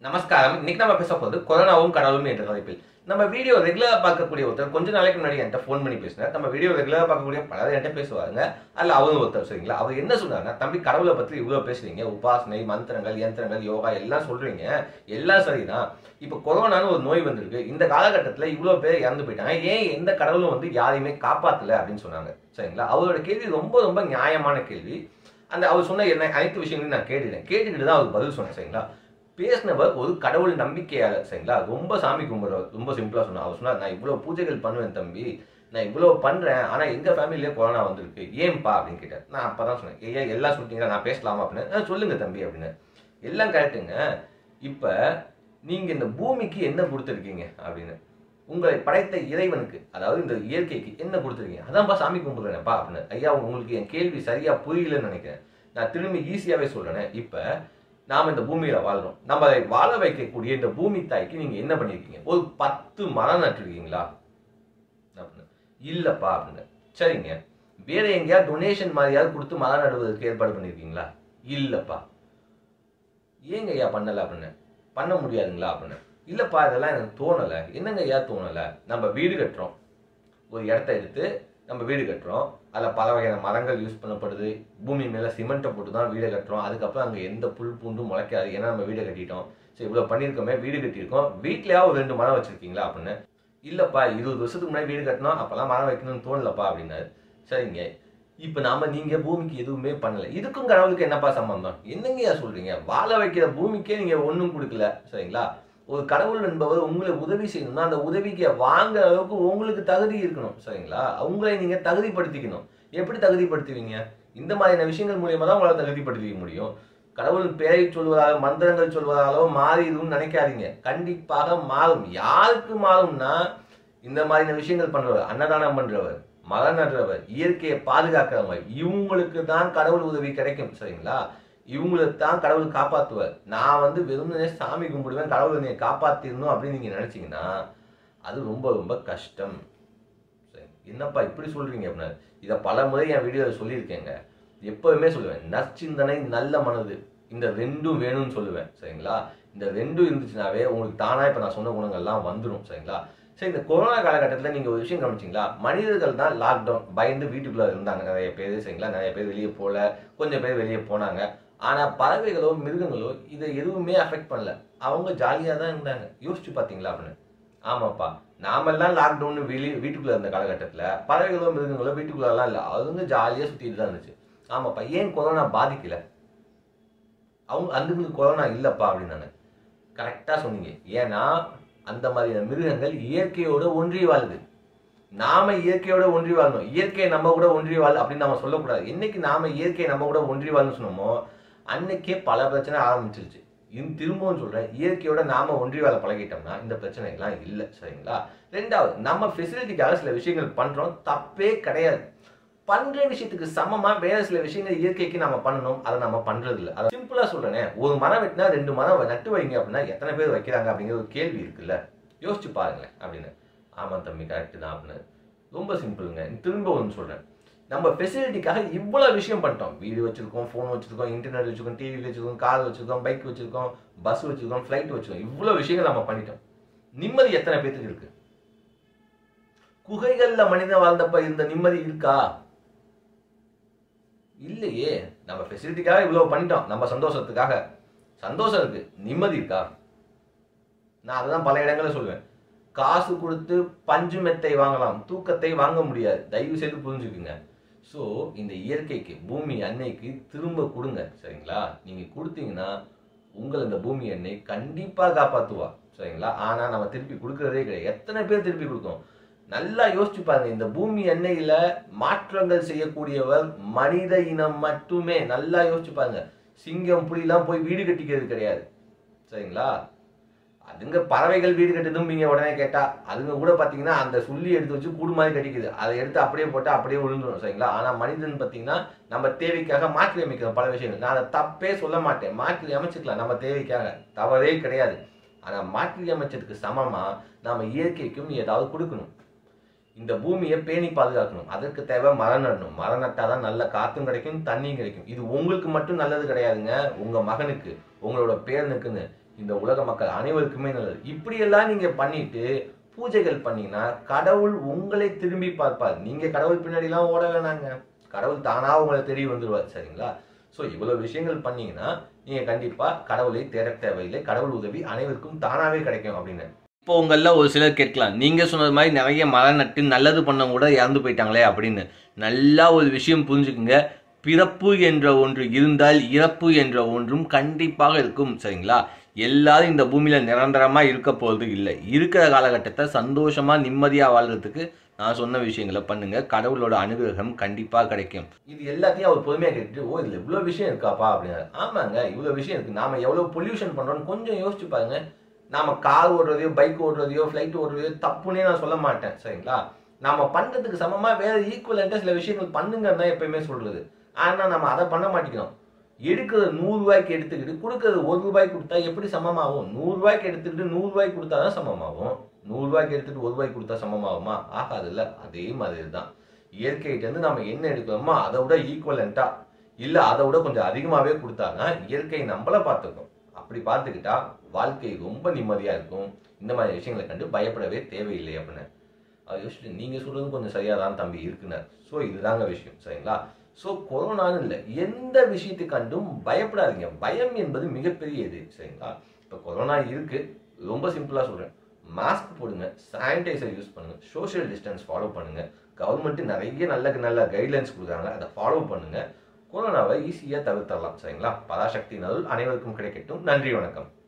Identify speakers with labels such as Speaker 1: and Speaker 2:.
Speaker 1: நமஸ்காரம் இன்னைக்கு நம்ம பேச போகிறது கொரோனாவும் கடவுளும் என்ற தலைப்பில் நம்ம வீடியோ ரெகுலராக பார்க்கக்கூடிய ஒருத்தர் கொஞ்ச நாளைக்கு முன்னாடி என்கிட்ட ஃபோன் பண்ணி பேசினார் நம்ம வீடியோ ரெகுலராக பார்க்கக்கூடிய பலர் என்கிட்ட பேசுவாங்க அதில் அவரும் ஒருத்தர் சரிங்களா அவர் என்ன சொன்னாருன்னா தம்பி கடவுளை பற்றி இவ்வளோ பேசுறீங்க உபாசனை மந்திரங்கள் யந்திரங்கள் யோகா எல்லாம் சொல்றீங்க எல்லாம் சரிதான் இப்போ கொரோனான்னு ஒரு நோய் வந்திருக்கு இந்த காலகட்டத்தில் இவ்வளோ பேர் இறந்து போயிட்டாங்க ஏன் எந்த கடவுளும் வந்து யாரையுமே காப்பாற்றல அப்படின்னு சொன்னாங்க சரிங்களா அவரோட கேள்வி ரொம்ப ரொம்ப நியாயமான கேள்வி அந்த அவர் சொன்ன என்ன அனைத்து விஷயங்களையும் நான் கேட்டுட்டேன் கேட்டுக்கிட்டு தான் அவர் பதில் சொன்னேன் சரிங்களா பேசினவர் ஒரு கடவுள் நம்பிக்கையாளர் சரிங்களா ரொம்ப சாமி கும்பிட்றவர் ரொம்ப சிம்பிளாக சொன்னார் அவர் சொன்னார் நான் இவ்வளோ பூஜைகள் பண்ணுவேன் தம்பி நான் இவ்வளோ பண்ணுறேன் ஆனால் எங்கள் ஃபேமிலியிலே கொரோனா வந்திருக்கு ஏன்பா அப்படின்னு கேட்டார் நான் அப்போ தான் சொன்னேன் ஏன் எல்லாம் சொல்லிட்டீங்களா நான் பேசலாமா அப்படின்னு "ஆ, சொல்லுங்க தம்பி அப்படின்னு எல்லாம் கரெக்டுங்க இப்போ நீங்கள் இந்த பூமிக்கு என்ன கொடுத்துருக்கீங்க அப்படின்னு உங்களை படைத்த இறைவனுக்கு அதாவது இந்த இயற்கைக்கு என்ன கொடுத்துருக்கீங்க அதான்ப்பா சாமி கும்பிடுறேன்ப்பா அப்படின்னு ஐயா உங்களுக்கு என் கேள்வி சரியா புரியலன்னு நினைக்கிறேன் நான் திரும்பி ஈஸியாவே சொல்றேனே இப்ப நாம இந்த பூமியில வாழ்றோம் நம்ம அதை வாழ வைக்கக்கூடிய இந்த பூமி தாய்க்கு நீங்க என்ன பண்ணிருக்கீங்க ஒரு பத்து மரம் நட்டுருக்கீங்களா அப்படின்னு இல்லப்பா அப்படின்னு சரிங்க வேற எங்கேயாவது டொனேஷன் மாதிரியாவது கொடுத்து மரம் நடுவதற்கு ஏற்பாடு பண்ணிருக்கீங்களா இல்லப்பா ஏங்க ஐயா பண்ணல அப்படின்னு பண்ண முடியாதுங்களா அப்படின்னு இல்லப்பா இதெல்லாம் எனக்கு தோணலை என்னங்க ஐயா தோணலை நம்ம வீடு கட்டுறோம் ஒரு இடத்த எடுத்து நம்ம வீடு கட்டுறோம் அதில் பல வகையான மரங்கள் யூஸ் பண்ணப்படுது பூமி மேலே சிமெண்ட்டை போட்டு தான் வீடை கட்டுறோம் அதுக்கப்புறம் அங்கே எந்த புல் பூண்டும் முளைக்காது ஏன்னா நம்ம வீடை கட்டிட்டோம் சரி இவ்வளோ பண்ணியிருக்கோமே வீடு கட்டியிருக்கோம் வீட்லயாவது ஒரு ரெண்டு மரம் வச்சிருக்கீங்களா அப்படின்னு இல்லைப்பா இருபது வருஷத்துக்கு முன்னாடி வீடு கட்டினோம் அப்போல்லாம் மரம் வைக்கணும்னு தோணலப்பா அப்படின்னாரு சரிங்க இப்போ நாம நீங்க பூமிக்கு எதுவுமே பண்ணல இதுக்கும் கடவுளுக்கு என்னப்பா சம்பந்தம் என்னங்கய்யா சொல்றீங்க வாழ வைக்கிற பூமிக்கே நீங்க ஒன்றும் கொடுக்கல சரிங்களா ஒரு கடவுள் என்பவர் உங்களுக்கு உதவி செய்யணும்னா அந்த உதவிக்கு வாங்குற அளவுக்கு உங்களுக்கு தகுதி இருக்கணும் சரிங்களா உங்களை நீங்க தகுதிப்படுத்திக்கணும் எப்படி தகுதிப்படுத்துவீங்க இந்த மாதிரியான விஷயங்கள் மூலியமா தான் உங்களால் தகுதிப்படுத்திக்க முடியும் கடவுள் பெயரை சொல்வதாலோ மந்திரங்கள் சொல்வதாலோ மாறிடும்னு நினைக்காதீங்க கண்டிப்பாக மாறும் யாருக்கு மாறும்னா இந்த மாதிரியான விஷயங்கள் பண்றவர் அன்னதானம் பண்றவர் மரம் நடுறவர் இயற்கையை பாதுகாக்கிறவங்க இவங்களுக்கு தான் கடவுள் உதவி கிடைக்கும் சரிங்களா இவங்களுக்கு தான் கடவுள் காப்பாத்துவார் நான் வந்து வெறுமனே சாமி கும்பிடுவேன் கடவுள் என்னை காப்பாத்திடணும் அப்படின்னு நீங்க நினைச்சீங்கன்னா அது ரொம்ப ரொம்ப கஷ்டம் சரி என்னப்பா இப்படி சொல்றீங்க அப்படின்னா இதை பல முறை என் வீடியோவில் சொல்லியிருக்கேங்க எப்பவுமே சொல்லுவேன் நற்சிந்தனை நல்ல மனது இந்த ரெண்டும் வேணும்னு சொல்லுவேன் சரிங்களா இந்த ரெண்டும் இருந்துச்சுனாவே உங்களுக்கு தானா இப்ப நான் சொன்ன குணங்கள்லாம் வந்துடும் சரிங்களா சரி இந்த கொரோனா காலகட்டத்தில் நீங்க ஒரு விஷயம் கவனிச்சிங்களா மனிதர்கள் தான் லாக்டவுன் பயந்து வீட்டுக்குள்ள இருந்தாங்க நிறைய பேர் சரிங்களா நிறைய பேர் வெளியே போல கொஞ்சம் பேர் வெளியே போனாங்க ஆனா பறவைகளோ மிருகங்களோ இதை எதுவுமே அஃபெக்ட் பண்ணல அவங்க ஜாலியா தான் இருந்தாங்க யோசிச்சு பாத்தீங்களா அப்படின்னு ஆமாப்பா நாமெல்லாம் லாக்டவுன் வெளியே வீட்டுக்குள்ள இருந்த காலகட்டத்துல பறவைகளோ மிருகங்களோ வீட்டுக்குள்ளலாம் இல்லை அதுங்க ஜாலியா சுத்திட்டு தான் இருந்துச்சு ஆமாப்பா ஏன் கொரோனா பாதிக்கல அவங்க அதுங்களுக்கு கொரோனா இல்லப்பா அப்படின்னு நான் கரெக்டா சொன்னீங்க ஏன்னா அந்த மாதிரியான மிருகங்கள் இயற்கையோட ஒன்றி வாழுது நாம இயற்கையோட ஒன்றி வாழணும் இயற்கையை நம்ம கூட ஒன்றி வாழ் அப்படின்னு நம்ம சொல்லக்கூடாது என்னைக்கு நாம இயற்கையை நம்ம கூட ஒன்றி வாழணும்னு சொன்னோமோ அன்னைக்கே பல பிரச்சனை ஆரம்பிச்சிருச்சு இன்னும் திரும்பவும் சொல்றேன் இயற்கையோட நாம ஒன்றி வாழ பழகிட்டோம்னா இந்த பிரச்சனை எல்லாம் இல்லை சரிங்களா ரெண்டாவது நம்ம ஃபெசிலிட்டிக்காக சில விஷயங்கள் பண்றோம் தப்பே கிடையாது பண்ற விஷயத்துக்கு சமமா வேற சில விஷயங்கள் இயற்கைக்கு நம்ம பண்ணணும் அதை நம்ம பண்றது இல்லை அதை சிம்பிளா சொல்றேனே ஒரு மரம் வெட்டினா ரெண்டு மரம் நட்டு வைங்க அப்படின்னா எத்தனை பேர் வைக்கிறாங்க அப்படிங்கிற ஒரு கேள்வி இருக்குல்ல யோசிச்சு பாருங்களேன் அப்படின்னு ஆமா தம்பி கரெக்ட் தான் அப்படின்னு ரொம்ப சிம்பிளுங்க திரும்ப ஒன்று சொல்றேன் நம்ம ஃபெசிலிட்டிக்காக இவ்வளவு விஷயம் பண்ணிட்டோம் வீடு வச்சிருக்கோம் ஃபோன் வச்சிருக்கோம் இன்டர்நெட் வச்சிருக்கோம் டிவி வச்சிருக்கோம் கார் வச்சிருக்கோம் பைக் வச்சிருக்கோம் பஸ் வச்சிருக்கோம் ஃப்ளைட் வச்சிருக்கோம் இவ்வளவு விஷயங்கள் நம்ம பண்ணிட்டோம் நிம்மதி எத்தனை பேத்துக்கு இருக்கு குகைகள்ல மனிதன் வாழ்ந்தப்ப இருந்த நிம்மதி இருக்கா இல்லையே நம்ம ஃபெசிலிட்டிக்காக இவ்வளவு பண்ணிட்டோம் நம்ம சந்தோஷத்துக்காக சந்தோஷம் இருக்கு நிம்மதி இருக்கா நான் அதுதான் பல இடங்களில் சொல்லுவேன் காசு கொடுத்து பஞ்சு மெத்தை வாங்கலாம் தூக்கத்தை வாங்க முடியாது தயவு செய்து புரிஞ்சுக்குங்க ஸோ இந்த இயற்கைக்கு பூமி அன்னைக்கு திரும்ப கொடுங்க சரிங்களா நீங்க கொடுத்தீங்கன்னா உங்களை இந்த பூமி அன்னை கண்டிப்பா காப்பாத்துவா சரிங்களா ஆனா நம்ம திருப்பி கொடுக்கறதே கிடையாது எத்தனை பேர் திருப்பி கொடுத்தோம் நல்லா யோசிச்சு பாருங்க இந்த பூமி எண்ணெயில மாற்றங்கள் செய்யக்கூடியவர் மனித இனம் மட்டுமே நல்லா யோசிச்சு பாருங்க சிங்கம் புலிலாம் போய் வீடு கட்டிக்கிறது கிடையாது சரிங்களா அதுங்க பறவைகள் வீடு கட்டுதும்பீங்க உடனே கேட்டா அதுங்க கூட பாத்தீங்கன்னா அந்த சுள்ளி எடுத்து வச்சு கூடு மாதிரி கட்டிக்குது அதை எடுத்து அப்படியே போட்டு அப்படியே விழுந்துடும் சரிங்களா ஆனா மனிதன் பாத்தீங்கன்னா நம்ம தேவைக்காக மாற்றி அமைக்கிறோம் பல விஷயங்கள் நான் அதை தப்பே சொல்ல மாட்டேன் மாற்றி அமைச்சுக்கலாம் நம்ம தேவைக்காக தவறே கிடையாது ஆனா மாற்றி அமைச்சதுக்கு சமமா நாம இயற்கைக்கும் ஏதாவது கொடுக்கணும் இந்த பூமியை பேணி பாதுகாக்கணும் அதற்கு தேவை மரம் நடணும் மரம் நட்டாதான் நல்ல காத்தும் கிடைக்கும் தண்ணியும் கிடைக்கும் இது உங்களுக்கு மட்டும் நல்லது கிடையாதுங்க உங்க மகனுக்கு உங்களோட பேரனுக்குன்னு இந்த உலக மக்கள் அனைவருக்குமே நல்லது இப்படியெல்லாம் நீங்க பண்ணிட்டு பூஜைகள் பண்ணீங்கன்னா கடவுள் உங்களை திரும்பி பார்ப்பார் நீங்க கடவுள் பின்னாடிலாம் ஓட வேணாங்க கடவுள் தானா உங்களை தேடி வந்துருவார் சரிங்களா ஸோ இவ்வளவு விஷயங்கள் பண்ணீங்கன்னா நீங்க கண்டிப்பா கடவுளை தேட தேவையில்லை கடவுள் உதவி அனைவருக்கும் தானாவே கிடைக்கும் அப்படின்னு
Speaker 2: இப்போ உங்கள ஒரு சிலர் கேட்கலாம் நீங்க சொன்னது மாதிரி நிறைய மரம் நட்டு நல்லது பண்ணவங்க கூட இறந்து போயிட்டாங்களே அப்படின்னு நல்லா ஒரு விஷயம் புரிஞ்சுக்குங்க பிறப்பு என்ற ஒன்று இருந்தால் இறப்பு என்ற ஒன்றும் கண்டிப்பாக இருக்கும் சரிங்களா எல்லாரும் இந்த பூமியில நிரந்தரமா இருக்க போறது இல்லை இருக்கிற காலகட்டத்தை சந்தோஷமா நிம்மதியா வாழ்றதுக்கு நான் சொன்ன விஷயங்களை பண்ணுங்க கடவுளோட அனுகிரகம் கண்டிப்பா கிடைக்கும்
Speaker 1: இது எல்லாத்தையும் அவர் பொறுமையா கேட்டுட்டு ஓ இதுல இவ்வளவு விஷயம் இருக்காப்பா அப்படின்னாரு ஆமாங்க இவ்வளவு விஷயம் இருக்கு நாம எவ்வளவு பொல்யூஷன் பண்றோம்னு கொஞ்சம் யோசிச்சு பாருங்க நாம கார் ஓடுறதையோ பைக் ஓடுறதையோ ஃபிளைட் ஓடுறதையோ தப்புன்னே நான் சொல்ல மாட்டேன் சரிங்களா நாம பண்றதுக்கு சமமா வேற ஈக்குவலண்டா சில விஷயங்கள் பண்ணுங்கன்னு தான் எப்பயுமே சொல்றது ஆனா நம்ம அதை பண்ண மாட்டேங்கிறோம் எடுக்கிறது நூறு ரூபாய்க்கு எடுத்துக்கிட்டு கொடுக்கறது ஒரு ரூபாய்க்கு கொடுத்தா எப்படி சமமாகும் நூறு ரூபாய்க்கு எடுத்துக்கிட்டு நூறு ரூபாய்க்கு கொடுத்தா தான் சமமாகும் நூறு ரூபாய்க்கு எடுத்துட்டு ஒரு ரூபாய்க்கு கொடுத்தா சமமாகுமா ஆகாது இல்ல அதே மாதிரி தான் இயற்கைகிட்ட இருந்து நம்ம என்ன எடுக்கிறோமோ அதை விட ஈக்குவலண்டா இல்ல அதை விட கொஞ்சம் அதிகமாவே கொடுத்தாங்கன்னா இயற்கை நம்மள பார்த்துக்கும் அப்படி பார்த்துக்கிட்டா வாழ்க்கை ரொம்ப நிம்மதியா இருக்கும் இந்த மாதிரி விஷயங்களை கண்டு பயப்படவே தேவையில்லை அப்படின்னு அது யோசிச்சு நீங்க சொல்றதும் கொஞ்சம் சரியா தான் தம்பி இருக்குனர் ஸோ இதுதாங்க விஷயம் சரிங்களா ஸோ கொரோனான்னு இல்லை எந்த விஷயத்தை கண்டும் பயப்படாதீங்க பயம் என்பது மிகப்பெரிய இது சரிங்களா இப்போ கொரோனா இருக்கு ரொம்ப சிம்பிளா சொல்றேன் மாஸ்க் போடுங்க சானிடைசர் யூஸ் பண்ணுங்க சோஷியல் டிஸ்டன்ஸ் ஃபாலோ பண்ணுங்க கவர்மெண்ட் நிறைய நல்ல நல்ல கைட்லைன்ஸ் கொடுக்குறாங்க அதை ஃபாலோ பண்ணுங்க கொரோனாவை ஈஸியாக தவிர்த்தரலாம் சரிங்களா பராசக்தி நல் அனைவருக்கும் கிடைக்கட்டும் நன்றி வணக்கம்